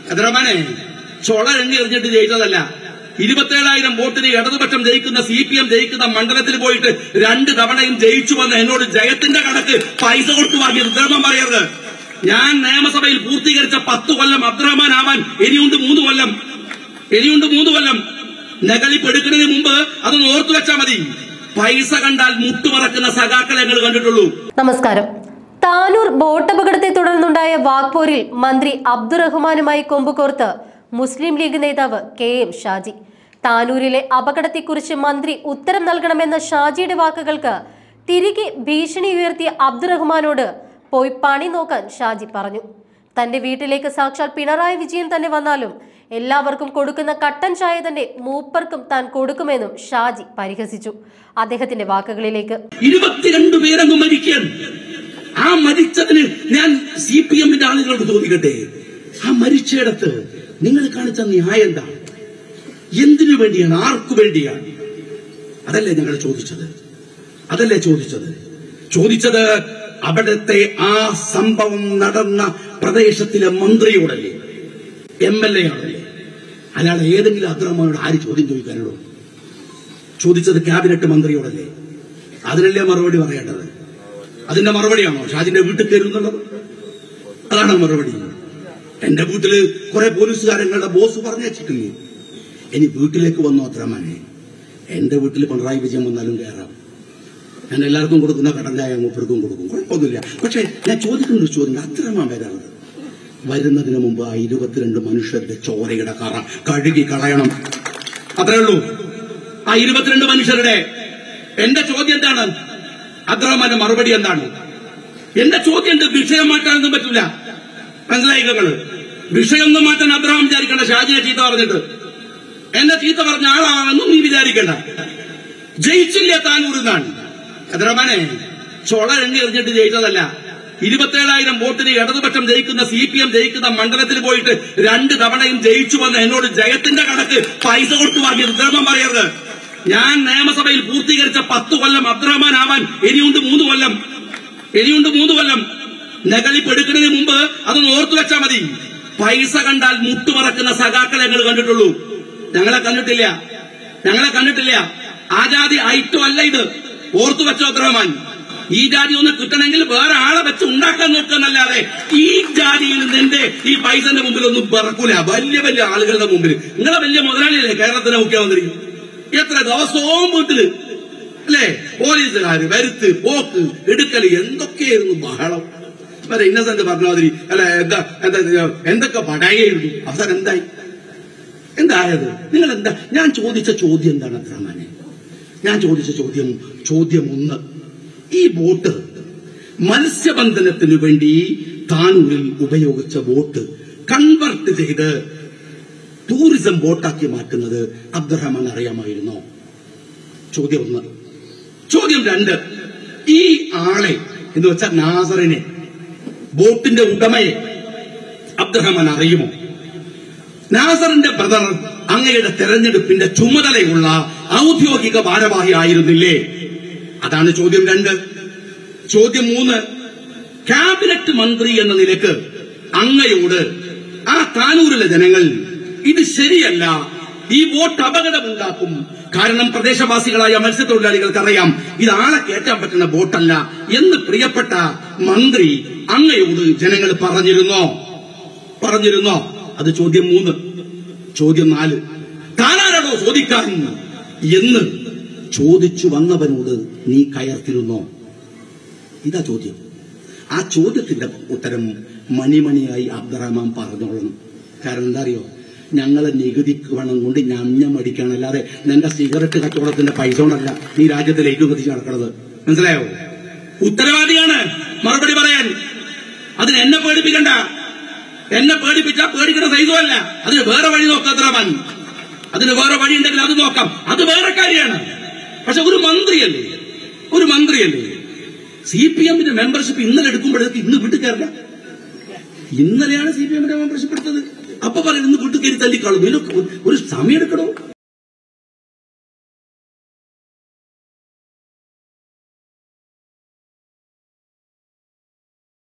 അബ്ദുറഹ്മാനെ ചൊള എണ്ണി എറിഞ്ഞിട്ട് ജയിച്ചതല്ല ഇരുപത്തേഴായിരം വോട്ടിന് ഇടതുപക്ഷം ജയിക്കുന്ന സി പി എം ജയിക്കുന്ന മണ്ഡലത്തിൽ പോയിട്ട് രണ്ട് തവണയും ജയിച്ചു വന്ന് എന്നോട് ജയത്തിന്റെ കണക്ക് പൈസ കൊടുത്തു വാങ്ങിയ രുദ്രമൻ പറയരുത് ഞാൻ നിയമസഭയിൽ പൂർത്തീകരിച്ച പത്ത് കൊല്ലം അബ്ദുറഹ്മാൻ ആവാൻ ഇനിയുണ്ട് മൂന്ന് കൊല്ലം ഇനിയുണ്ട് മൂന്ന് കൊല്ലം നകളിപ്പ് എടുക്കുന്നതിന് മുമ്പ് അതൊന്ന് ഓർത്തു വെച്ചാൽ മതി പൈസ കണ്ടാൽ മുട്ടുമറക്കുന്ന സഖാക്കളെ ഞങ്ങൾ കണ്ടിട്ടുള്ളൂ നമസ്കാരം താനൂർ ബോട്ടപകടത്തെ തുടർന്നുണ്ടായ വാക്പോരിൽ മന്ത്രി അബ്ദുറഹ്മാനുമായി കൊമ്പുകോർത്ത് മുസ്ലിം ലീഗ് നേതാവ് കെ എം ഷാജി താനൂരിലെ അപകടത്തെക്കുറിച്ച് മന്ത്രി ഉത്തരം നൽകണമെന്ന ഷാജിയുടെ വാക്കുകൾക്ക് തിരികെ ഭീഷണി ഉയർത്തിയ അബ്ദുറഹ്മാനോട് പോയി പണി നോക്കാൻ ഷാജി പറഞ്ഞു തന്റെ വീട്ടിലേക്ക് സാക്ഷാൽ പിണറായി വിജയൻ തന്നെ വന്നാലും എല്ലാവർക്കും കൊടുക്കുന്ന കട്ടൻ ചായ തന്നെ മൂപ്പർക്കും താൻ കൊടുക്കുമെന്നും ഷാജി പരിഹസിച്ചു അദ്ദേഹത്തിന്റെ വാക്കുകളിലേക്ക് ഇരുപത്തിരണ്ട് പേരങ്ങ് മരിക്കാൻ ആ മരിച്ചതിന് ഞാൻ സി പി എമ്മിന്റെ ആളുകളോട് ചോദിക്കട്ടെ ആ മരിച്ചയിടത്ത് നിങ്ങൾ കാണിച്ച ന്യായം എന്താ എന്തിനു വേണ്ടിയാണ് ആർക്കു വേണ്ടിയാണ് അതല്ലേ ഞങ്ങൾ ചോദിച്ചത് അതല്ലേ ചോദിച്ചത് ചോദിച്ചത് അവിടുത്തെ ആ സംഭവം നടന്ന പ്രദേശത്തിലെ മന്ത്രിയോടല്ലേ എം എൽ എ ആണല്ലേ അല്ലാതെ ഏതെങ്കിലും അദ്രമോട് ആര് ചോദ്യം ചോദിക്കാനുള്ളൂ ചോദിച്ചത് ക്യാബിനറ്റ് മന്ത്രിയോടല്ലേ അതിനല്ലേ മറുപടി പറയേണ്ടത് അതിന്റെ മറുപടിയാണോ ഷാജിന്റെ വീട്ടിൽ കയറുന്നുള്ളത് അതാണ് മറുപടി എന്റെ വീട്ടില് കുറെ പോലീസുകാരങ്ങളുടെ ബോസ് പറഞ്ഞേച്ചിട്ടില്ലേ ഇനി വീട്ടിലേക്ക് വന്നു അത്രമാനെ എന്റെ വീട്ടിൽ പിണറായി വിജയൻ വന്നാലും കയറാം ഞാൻ എല്ലാവർക്കും കൊടുക്കുന്ന കടൻ ചായ മൂപ്പർക്കും കൊടുക്കും കുഴപ്പമൊന്നുമില്ല പക്ഷെ ഞാൻ ചോദിക്കുന്ന ഒരു ചോദ്യം അത്രമാൻ വരാറുണ്ട് വരുന്നതിന് മുമ്പ് ആ ഇരുപത്തിരണ്ട് മനുഷ്യരുടെ ചോരയുടെ കറ കഴുകി കളയണം അത്രേ ഉള്ളൂ ആ ഇരുപത്തിരണ്ട് മനുഷ്യരുടെ എന്റെ ചോദ്യം എന്താണ് അബ്ദുറഹ്മാന്റെ മറുപടി എന്താണ് എന്റെ ചോദ്യം എന്ത് വിഷയം മാറ്റാനൊന്നും പറ്റില്ല മനസ്സിലായി നിങ്ങള് വിഷയമൊന്നും മാറ്റാൻ അബ്ദുറഹ്മാൻ വിചാരിക്കണ്ട ഷാജിനെ ചീത്ത പറഞ്ഞിട്ട് എന്നെ ചീത്ത പറഞ്ഞ ആളാണെന്നും നീ വിചാരിക്കണ്ട ജയിച്ചില്ല താനൂരിന്നാണ് അബ്ദുറഹ്മാനെ ചൊള എണ്ണി എറിഞ്ഞിട്ട് ജയിച്ചതല്ല ഇരുപത്തേഴായിരം വോട്ടിന് ഇടതുപക്ഷം ജയിക്കുന്ന സി പി എം ജയിക്കുന്ന മണ്ഡലത്തിൽ പോയിട്ട് രണ്ട് തവണയും ജയിച്ചു വന്ന് എന്നോട് ജയത്തിന്റെ കണക്ക് പൈസ കൊടുത്തു വാങ്ങിയ രുദ്രമൻ പറയരുത് ഞാൻ നിയമസഭയിൽ പൂർത്തീകരിച്ച പത്ത് കൊല്ലം അബ്ദുറഹ്മാൻ ആവാൻ ഇനിയുണ്ട് മൂന്ന് കൊല്ലം ഇനിയുണ്ട് മൂന്ന് കൊല്ലം നകളിപ്പ് എടുക്കുന്നതിന് മുമ്പ് അതൊന്ന് ഓർത്തു വെച്ചാൽ മതി പൈസ കണ്ടാൽ മുട്ടുമറക്കുന്ന സഖാക്കളെ ഞങ്ങൾ കണ്ടിട്ടുള്ളൂ ഞങ്ങളെ കണ്ടിട്ടില്ല ഞങ്ങളെ കണ്ടിട്ടില്ല ആ ജാതി ഐറ്റം അല്ല ഇത് ഓർത്തു വെച്ചോ അബ്ദുറഹ്മാൻ ഈ ജാതി ഒന്ന് കിട്ടണമെങ്കിൽ വേറെ ആളെ വെച്ച് ഉണ്ടാക്കാൻ നോക്കുന്നല്ലാതെ ഈ ജാതിയിൽ നിന്റെ ഈ പൈസന്റെ മുമ്പിൽ ഒന്നും പറക്കൂല വലിയ വലിയ ആളുകളുടെ മുമ്പിൽ നിങ്ങളെ വലിയ മുതലാളിയല്ലേ കേരളത്തിലെ മുഖ്യമന്ത്രി എത്ര ദിവസവും വീട്ടില് അല്ലേ പോലീസുകാര് വരുത്ത് പോക്ക് എടുക്കല് എന്തൊക്കെയായിരുന്നു ബഹളം വരെ ഇന്നസെന്റ് പറഞ്ഞ മാതിരി അല്ല എന്താ എന്താ എന്തൊക്കെ പടയായിരുന്നു അവസാനം എന്തായി എന്തായത് നിങ്ങൾ എന്താ ഞാൻ ചോദിച്ച ചോദ്യം എന്താണ് അത്രമാനെ ഞാൻ ചോദിച്ച ചോദ്യം ചോദ്യം ഒന്ന് ഈ ബോട്ട് മത്സ്യബന്ധനത്തിന് വേണ്ടി താനൂരിൽ ഉപയോഗിച്ച ബോട്ട് കൺവെർട്ട് ചെയ്ത് ടൂറിസം ബോട്ടാക്കി മാറ്റുന്നത് അബ്ദുറഹ്മാൻ അറിയാമായിരുന്നോ ചോദ്യം ഒന്ന് ചോദ്യം രണ്ട് ഈ ആളെ എന്ന് വെച്ചാൽ നാസറിനെ ബോട്ടിന്റെ ഉടമയെ അബ്ദുറഹ്മാൻ അറിയുമോ നാസറിന്റെ ബ്രദർ അങ്ങയുടെ തെരഞ്ഞെടുപ്പിന്റെ ചുമതലയുള്ള ഔദ്യോഗിക ഭാരവാഹി ആയിരുന്നില്ലേ അതാണ് ചോദ്യം രണ്ട് ചോദ്യം മൂന്ന് ക്യാബിനറ്റ് മന്ത്രി എന്ന നിലക്ക് അങ്ങയോട് ആ താനൂരിലെ ജനങ്ങൾ ഇത് ശരിയല്ല ഈ വോട്ട് അപകടമുണ്ടാക്കും കാരണം പ്രദേശവാസികളായ മത്സ്യത്തൊഴിലാളികൾക്ക് അറിയാം ഇത് ആളെ കയറ്റാൻ പറ്റുന്ന വോട്ടല്ല എന്ന് പ്രിയപ്പെട്ട മന്ത്രി അങ്ങയോട് ജനങ്ങൾ പറഞ്ഞിരുന്നോ പറഞ്ഞിരുന്നോ അത് ചോദ്യം മൂന്ന് ചോദ്യം നാല് താനാരാണോ ചോദിക്കാൻ എന്ന് ചോദിച്ചു വന്നവനോട് നീ കയർത്തിരുന്നോ ഇതാ ചോദ്യം ആ ചോദ്യത്തിന്റെ ഉത്തരം മണിമണിയായി അബ്ദുറഹ്മാൻ പറഞ്ഞോളണം കാരണം എന്താ അറിയോ ഞങ്ങളെ നികുതി പണം കൊണ്ട് ഞഞ്ഞം അടിക്കണം അല്ലാതെ നിന്റെ സിഗരറ്റ് കച്ചവടത്തിന്റെ പൈസ കൊണ്ടല്ല നീ രാജ്യത്തിൽ ഏറ്റവും കത്തിച്ച് നടക്കുന്നത് മനസ്സിലായോ ഉത്തരവാദിയാണ് മറുപടി പറയാൻ അതിന് എന്നെ പേടിപ്പിക്കണ്ട എന്നെ പേടിപ്പിച്ചാ പേടിക്കുന്ന സൈതമല്ല അതിന് വേറെ വഴി നോക്കാം അബ്ദുറഹ്മാൻ അതിന് വേറെ വഴി ഉണ്ടെങ്കിൽ അത് നോക്കാം അത് വേറെ കാര്യമാണ് പക്ഷെ ഒരു മന്ത്രിയല്ലേ ഒരു മന്ത്രിയല്ലേ സി പി എമ്മിന്റെ മെമ്പർഷിപ്പ് ഇന്നലെ എടുക്കുമ്പോഴേക്ക് ഇന്ന് വീട്ടിൽ കയറില്ല ഇന്നലെയാണ് സി പി എമ്മിന്റെ മെമ്പർഷിപ്പ് എടുത്തത് അപ്പൊ പറയുന്നത് വീട്ടിൽ കയറി തല്ലിക്കാളും ഇതിനൊക്കെ ഒരു സമയം എടുക്കണോ